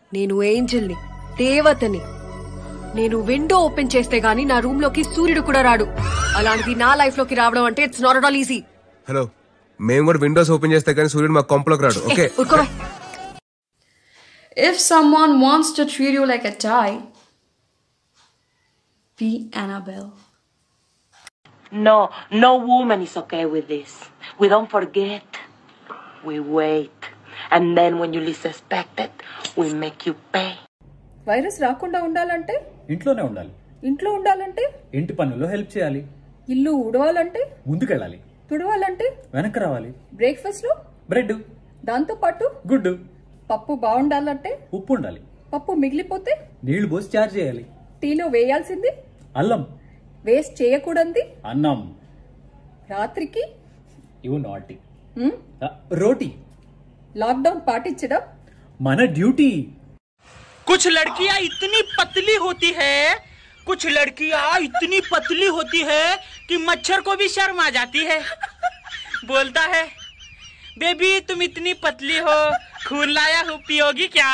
నేను ఏంజల్ని దేవతని నేను విండో ఓపెన్ చేస్తే గానీ నా రూమ్ లోకి సూర్యుడు కూడా రాడు అలాంటిది నా లైఫ్ లోకి రావడం అంటే it's not at all easy hello మేము కూడా విండోస్ ఓపెన్ చేస్తే కానీ సూర్యుడు మా కొంపలోకి రాడు ఓకే ఉరుకోవా If someone wants to treat you like a toy, be Annabelle. No, no woman is okay with this. We don't forget. We wait. And then when you least expect it, we make you pay. Virus రాకుండా ఉండాలంటే ఇంట్లోనే ఉండాలి ఇంట్లో ఉండాలంటే ఇంటి పనుల్లో help చేయాలి ఇల్లు ఉడవాలంటే ముందుకెళ్ళాలి తుడవాలంటే వెనక్కి రావాలి బ్రేక్ఫాస్ట్ లో బ్రెడ్ దాంతో పాటు గుడ్డు పప్పు బాగుండాలంటే ఉప్పు ఉండాలి పప్పు మిగిలిపోతే నీళ్లు పోసి చార్జ్ చేయాలి టీలో వేయాల్సింది అల్లం వేస్ట్ చేయకూడదు అన్నం రాత్రికి ఇవి నాటి హ్మ్, రోటీ లాక్డౌన్ పాటించడం మన డ్యూటీ कुछ लड़कियां इतनी पतली होती है कुछ लड़कियां इतनी पतली होती है कि मच्छर को भी शर्म आ जाती है बोलता है बेबी तुम इतनी पतली हो खून लाया हूँ पियोगी क्या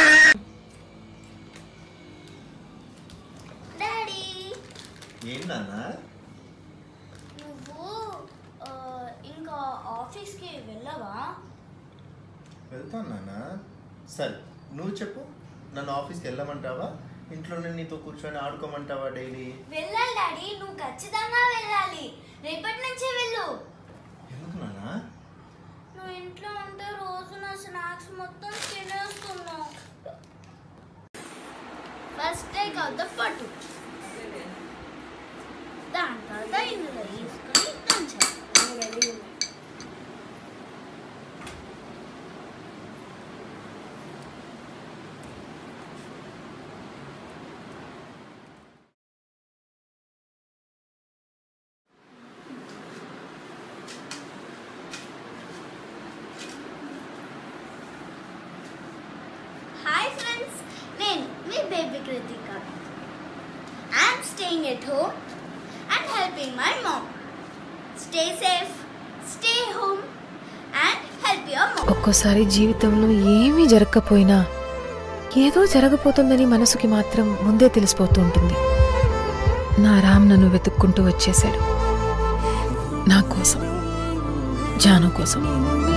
డాడీ ఏంటన్నా నువ్వు ఆ, ఇంకా ఆఫీస్కి వెళ్ళవా వెళ్తాను నాన్న సరే నువ్వు చెప్పు నన్ను ఆఫీస్కి వెళ్ళమంటావా ఇంట్లోనే నీతో కూర్చొని ఆడుకోమంటావా డైలీ వెళ్ళాలి డాడీ నువ్వు ఖచ్చితంగా వెళ్ళాలి రేపటి నుంచే వెళ్ళు ఎందుకు నాన్న నువ్వు ఇంట్లో ఉంటే రోజు నా స్నాక్స్ మొత్తం తినేస్తున్నావు ఫస్ట్ టేక్ అవుట్ ద పట్టు దాని తర్వాత ఇందులో వేసుకొని దంచాలి హాయ్ ఫ్రెండ్స్ నేను మీ baby Krithika I'm staying at home and helping my mom stay safe stay home and help your mom ఒక్కోసారి జీవితంలో ఏమీ జరగకపోయినా ఏదో జరగబోతుందని మనసుకి మాత్రం ముందే తెలిసిపోతూ ఉంటుంది నా రామ్ నన్ను వెతుక్కుంటూ వచ్చేశాడు నా కోసం జాను కోసం